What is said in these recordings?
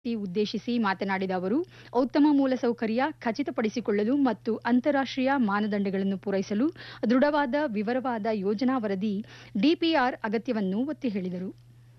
ಉದ್ದೇಶಿಸಿ ಮಾತನಾಡಿದ ಅವರು ಉತ್ತಮ ಮೂಲಸೌಕರ್ಯ ಖಚಿತಪಡಿಸಿಕೊಳ್ಳಲು ಮತ್ತು ಅಂತಾರಾಷ್ಟ್ರೀಯ ಮಾನದಂಡಗಳನ್ನು ಪೂರೈಸಲು ದೃಢವಾದ ವಿವರವಾದ ಯೋಜನಾ ವರದಿ ಡಿಪಿಆರ್ ಅಗತ್ಯವನ್ನು ಒತ್ತಿ ಹೇಳಿದರು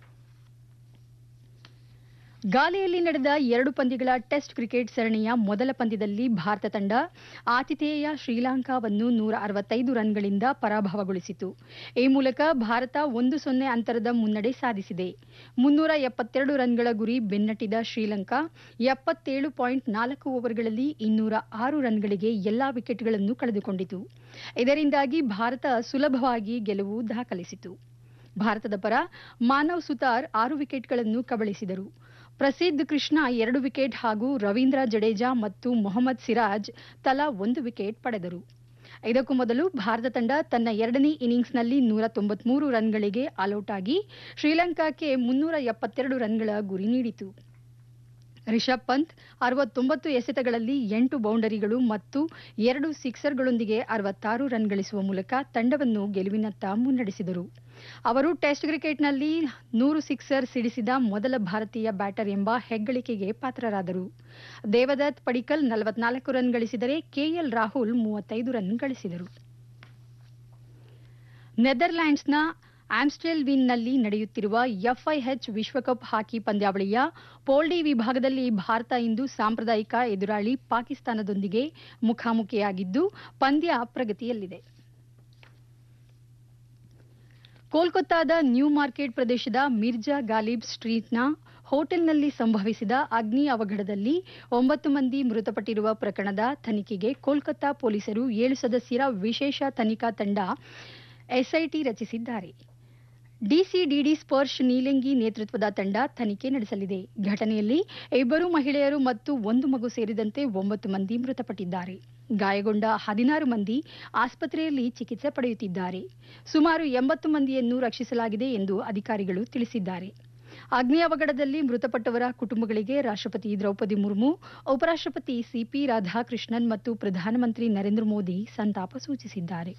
ಗಾಲೆಯಲ್ಲಿ ನಡೆದ ಎರಡು ಪಂದ್ಯಗಳ ಟೆಸ್ಟ್ ಕ್ರಿಕೆಟ್ ಸರಣಿಯ ಮೊದಲ ಪಂದ್ಯದಲ್ಲಿ ಭಾರತ ತಂಡ ಆತಿಥೇಯ ಶ್ರೀಲಂಕಾವನ್ನು ನೂರ ಅರವತ್ತೈದು ರನ್ಗಳಿಂದ ಪರಾಭವಗೊಳಿಸಿತು ಈ ಮೂಲಕ ಭಾರತ ಒಂದು ಸೊನ್ನೆ ಅಂತರದ ಮುನ್ನಡೆ ಸಾಧಿಸಿದೆ ಮುನ್ನೂರ ಎಪ್ಪತ್ತೆರಡು ರನ್ಗಳ ಗುರಿ ಬೆನ್ನಟ್ಟಿದ ಶ್ರೀಲಂಕಾ ಎಪ್ಪತ್ತೇಳು ಪಾಯಿಂಟ್ ನಾಲ್ಕು ಓವರ್ಗಳಲ್ಲಿ ಇನ್ನೂರ ಆರು ರನ್ಗಳಿಗೆ ಎಲ್ಲಾ ವಿಕೆಟ್ಗಳನ್ನು ಕಳೆದುಕೊಂಡಿತು ಇದರಿಂದಾಗಿ ಭಾರತ ಸುಲಭವಾಗಿ ಗೆಲುವು ದಾಖಲಿಸಿತು ಭಾರತದ ಪರ ಮಾನವ್ ಸುತಾರ್ ಆರು ವಿಕೆಟ್ಗಳನ್ನು ಕಬಳಿಸಿದರು ಪ್ರಸಿದ್ಧ ಕೃಷ್ಣ ಎರಡು ವಿಕೆಟ್ ಹಾಗೂ ರವೀಂದ್ರ ಜಡೇಜಾ ಮತ್ತು ಮೊಹಮ್ಮದ್ ಸಿರಾಜ್ ತಲಾ ಒಂದು ವಿಕೆಟ್ ಪಡೆದರು ಇದಕ್ಕೂ ಮೊದಲು ಭಾರತ ತಂಡ ತನ್ನ ಎರಡನೇ ಇನ್ನಿಂಗ್ಸ್ನಲ್ಲಿ ನೂರ ತೊಂಬತ್ಮೂರು ರನ್ಗಳಿಗೆ ಆಲ್ಔಟ್ ಆಗಿ ಶ್ರೀಲಂಕಾಕ್ಕೆ ಮುನ್ನೂರ ಎಪ್ಪತ್ತೆರಡು ರನ್ಗಳ ಗುರಿ ನೀಡಿತು ರಿಷಬ್ ಪಂತ್ ಅರವತ್ತೊಂಬತ್ತು ಎಸೆತಗಳಲ್ಲಿ ಎಂಟು ಬೌಂಡರಿಗಳು ಮತ್ತು ಎರಡು ಸಿಕ್ಸರ್ಗಳೊಂದಿಗೆ ಅರವತ್ತಾರು ರನ್ ಗಳಿಸುವ ಮೂಲಕ ತಂಡವನ್ನು ಗೆಲುವಿನತ್ತ ಮುನ್ನಡೆಸಿದರು ಅವರು ಟೆಸ್ಟ್ ಕ್ರಿಕೆಟ್ನಲ್ಲಿ ನೂರು ಸಿಕ್ಸರ್ ಸಿಡಿಸಿದ ಮೊದಲ ಭಾರತೀಯ ಬ್ಯಾಟರ್ ಎಂಬ ಹೆಗ್ಗಳಿಕೆಗೆ ಪಾತ್ರರಾದರು ದೇವದತ್ ಪಡಿಕಲ್ ನಲವತ್ನಾಲ್ಕು ರನ್ ಗಳಿಸಿದರೆ ಕೆಎಲ್ ರಾಹುಲ್ ಮೂವತ್ತೈದು ರನ್ ಗಳಿಸಿದರು ನೆದರ್ಲ್ಯಾಂಡ್ಸ್ನ ಆಮ್ಸ್ಟೆಲ್ವಿನ್ನಲ್ಲಿ ನಡೆಯುತ್ತಿರುವ ಎಫ್ಐಎಚ್ ವಿಶ್ವಕಪ್ ಹಾಕಿ ಪಂದ್ಯಾವಳಿಯ ಪೋಲ್ಡಿ ವಿಭಾಗದಲ್ಲಿ ಭಾರತ ಇಂದು ಸಾಂಪ್ರದಾಯಿಕ ಎದುರಾಳಿ ಪಾಕಿಸ್ತಾನದೊಂದಿಗೆ ಮುಖಾಮುಖಿಯಾಗಿದ್ದು ಪಂದ್ಯ ಪ್ರಗತಿಯಲ್ಲಿದೆ ಕೋಲ್ಕತ್ತಾದ ನ್ಯೂ ಮಾರ್ಕೆಟ್ ಪ್ರದೇಶದ ಮಿರ್ಜಾ ಗಾಲಿಬ್ ಸ್ಟ್ರೀಟ್ನ ಹೋಟೆಲ್ನಲ್ಲಿ ಸಂಭವಿಸಿದ ಅಗ್ನಿ ಅವಘಡದಲ್ಲಿ ಒಂಬತ್ತು ಮಂದಿ ಮೃತಪಟ್ಟಿರುವ ಪ್ರಕರಣದ ತನಿಖೆಗೆ ಕೋಲ್ಕತ್ತಾ ಪೊಲೀಸರು ಏಳು ಸದಸ್ಯರ ವಿಶೇಷ ತನಿಖಾ ತಂಡ ಎಸ್ಐಟಿ ರಚಿಸಿದ್ದಾರೆ ಡಿಸಿಡಿಡಿ ಸ್ಪರ್ಶ್ ನೀಲಂಗಿ ನೇತೃತ್ವದ ತಂಡ ತನಿಖೆ ನಡೆಸಲಿದೆ ಘಟನೆಯಲ್ಲಿ ಇಬ್ಬರು ಮಹಿಳೆಯರು ಮತ್ತು ಒಂದು ಮಗು ಸೇರಿದಂತೆ ಒಂಬತ್ತು ಮಂದಿ ಮೃತಪಟ್ಟಿದ್ದಾರೆ ಗಾಯಗೊಂಡ ಹದಿನಾರು ಮಂದಿ ಆಸ್ಪತ್ರೆಯಲ್ಲಿ ಚಿಕಿತ್ಸೆ ಪಡೆಯುತ್ತಿದ್ದಾರೆ ಸುಮಾರು ಎಂಬತ್ತು ಮಂದಿಯನ್ನು ರಕ್ಷಿಸಲಾಗಿದೆ ಎಂದು ಅಧಿಕಾರಿಗಳು ತಿಳಿಸಿದ್ದಾರೆ ಅಗ್ನಿ ಅವಘಡದಲ್ಲಿ ಮೃತಪಟ್ಟವರ ಕುಟುಂಬಗಳಿಗೆ ರಾಷ್ಟ್ರಪತಿ ದ್ರೌಪದಿ ಮುರ್ಮು ಉಪರಾಷ್ಟ್ರಪತಿ ಸಿಪಿ ರಾಧಾಕೃಷ್ಣನ್ ಮತ್ತು ಪ್ರಧಾನಮಂತ್ರಿ ನರೇಂದ್ರ ಮೋದಿ ಸಂತಾಪ ಸೂಚಿಸಿದ್ದಾರೆ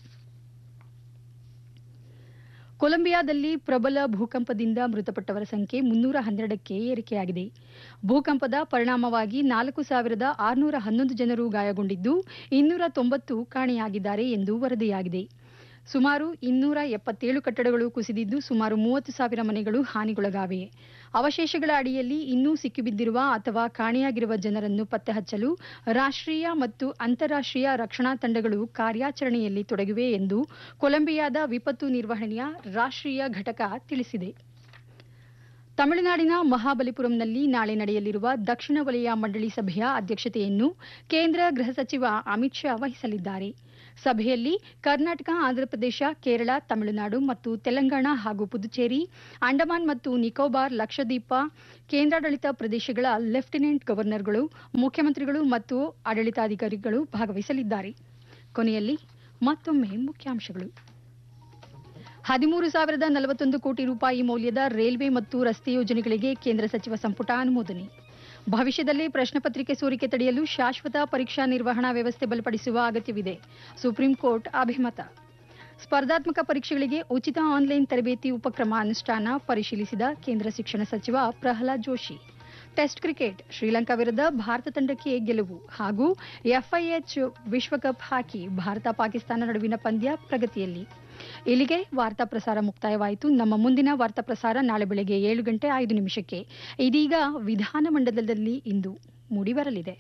ಕೊಲಂಬಿಯಾದಲ್ಲಿ ಪ್ರಬಲ ಭೂಕಂಪದಿಂದ ಮೃತಪಟ್ಟವರ ಸಂಖ್ಯೆ ಮುನ್ನೂರ ಹನ್ನೆರಡಕ್ಕೆ ಏರಿಕೆಯಾಗಿದೆ ಭೂಕಂಪದ ಪರಿಣಾಮವಾಗಿ ನಾಲ್ಕು ಸಾವಿರದ ಆರುನೂರ ಹನ್ನೊಂದು ಜನರು ಗಾಯಗೊಂಡಿದ್ದು ಇನ್ನೂರ ತೊಂಬತ್ತು ಕಾಣೆಯಾಗಿದ್ದಾರೆ ಎಂದು ವರದಿಯಾಗಿದೆ ಸುಮಾರು ಇನ್ನೂರ ಎಪ್ಪತ್ತೇಳು ಕಟ್ಟಡಗಳು ಕುಸಿದಿದ್ದು ಸುಮಾರು ಮೂವತ್ತು ಸಾವಿರ ಮನೆಗಳು ಹಾನಿಗೊಳಗಾಗಿವೆ ಅವಶೇಷಗಳ ಅಡಿಯಲ್ಲಿ ಇನ್ನೂ ಸಿಕ್ಕಿಬಿದ್ದಿರುವ ಅಥವಾ ಕಾಣೆಯಾಗಿರುವ ಜನರನ್ನು ಪತ್ತೆ ಹಚ್ಚಲು ರಾಷ್ಟ್ರೀಯ ಮತ್ತು ಅಂತಾರಾಷ್ಟ್ರೀಯ ರಕ್ಷಣಾ ತಂಡಗಳು ಕಾರ್ಯಾಚರಣೆಯಲ್ಲಿ ತೊಡಗಿವೆ ಎಂದು ಕೊಲಂಬಿಯಾದ ವಿಪತ್ತು ನಿರ್ವಹಣೆಯ ರಾಷ್ಟ್ರೀಯ ಘಟಕ ತಿಳಿಸಿದೆ ತಮಿಳುನಾಡಿನ ಮಹಾಬಲಿಪುರಂನಲ್ಲಿ ನಾಳೆ ನಡೆಯಲಿರುವ ದಕ್ಷಿಣ ವಲಯ ಮಂಡಳಿ ಸಭೆಯ ಅಧ್ಯಕ್ಷತೆಯನ್ನು ಕೇಂದ್ರ ಗೃಹ ಸಚಿವ ಅಮಿತ್ ಶಾ ವಹಿಸಲಿದ್ದಾರೆ ಸಭೆಯಲ್ಲಿ ಕರ್ನಾಟಕ ಆಂಧ್ರಪ್ರದೇಶ ಕೇರಳ ತಮಿಳುನಾಡು ಮತ್ತು ತೆಲಂಗಾಣ ಹಾಗೂ ಪುದುಚೇರಿ ಅಂಡಮಾನ್ ಮತ್ತು ನಿಕೋಬಾರ್ ಲಕ್ಷದ್ವೀಪ ಕೇಂದ್ರಾಡಳಿತ ಪ್ರದೇಶಗಳ ಲೆಫ್ಟಿನೆಂಟ್ ಗವರ್ನರ್ಗಳು ಮುಖ್ಯಮಂತ್ರಿಗಳು ಮತ್ತು ಆಡಳಿತಾಧಿಕಾರಿಗಳು ಭಾಗವಹಿಸಲಿದ್ದಾರೆ ಕೊನೆಯಲ್ಲಿ ಮತ್ತೊಮ್ಮೆ ಮುಖ್ಯಾಂಶಗಳು ಹದಿಮೂರು ಸಾವಿರದ ನಲವತ್ತೊಂದು ಕೋಟಿ ರೂಪಾಯಿ ಮೌಲ್ಯದ ರೈಲ್ವೆ ಮತ್ತು ರಸ್ತೆ ಯೋಜನೆಗಳಿಗೆ ಕೇಂದ್ರ ಸಚಿವ ಸಂಪುಟ ಅನುಮೋದನೆ ಭವಿಷ್ಯದಲ್ಲಿ ಪ್ರಶ್ನೆ ಪತ್ರಿಕೆ ಸೋರಿಕೆ ತಡೆಯಲು ಶಾಶ್ವತ ಪರೀಕ್ಷಾ ನಿರ್ವಹಣಾ ವ್ಯವಸ್ಥೆ ಬಲಪಡಿಸುವ ಅಗತ್ಯವಿದೆ ಸುಪ್ರೀಂ ಕೋರ್ಟ್ ಅಭಿಮತ ಸ್ಪರ್ಧಾತ್ಮಕ ಪರೀಕ್ಷೆಗಳಿಗೆ ಉಚಿತ ಆನ್ಲೈನ್ ತರಬೇತಿ ಉಪಕ್ರಮ ಅನುಷ್ಠಾನ ಪರಿಶೀಲಿಸಿದ ಕೇಂದ್ರ ಶಿಕ್ಷಣ ಸಚಿವ ಪ್ರಹ್ಲಾದ್ ಜೋಶಿ ಟೆಸ್ಟ್ ಕ್ರಿಕೆಟ್ ಶ್ರೀಲಂಕಾ ವಿರುದ್ಧ ಭಾರತ ತಂಡಕ್ಕೆ ಗೆಲುವು ಹಾಗೂ ಎಫ್ಐಎಚ್ ವಿಶ್ವಕಪ್ ಹಾಕಿ ಭಾರತ ಪಾಕಿಸ್ತಾನ ನಡುವಿನ ಪಂದ್ಯ ಪ್ರಗತಿಯಲ್ಲಿ ಇಲ್ಲಿಗೆ ವಾರ್ತಾ ಪ್ರಸಾರ ಮುಕ್ತಾಯವಾಯಿತು ನಮ್ಮ ಮುಂದಿನ ವಾರ್ತಾ ಪ್ರಸಾರ ನಾಳೆ ಬೆಳಗ್ಗೆ ಏಳು ಗಂಟೆ ಐದು ನಿಮಿಷಕ್ಕೆ ಇದೀಗ ವಿಧಾನಮಂಡಲದಲ್ಲಿ ಇಂದು ಮೂಡಿಬರಲಿದೆ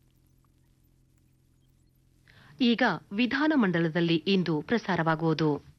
ಈಗ ವಿಧಾನಮಂಡಲದಲ್ಲಿ ಇಂದು ಪ್ರಸಾರವಾಗುವುದು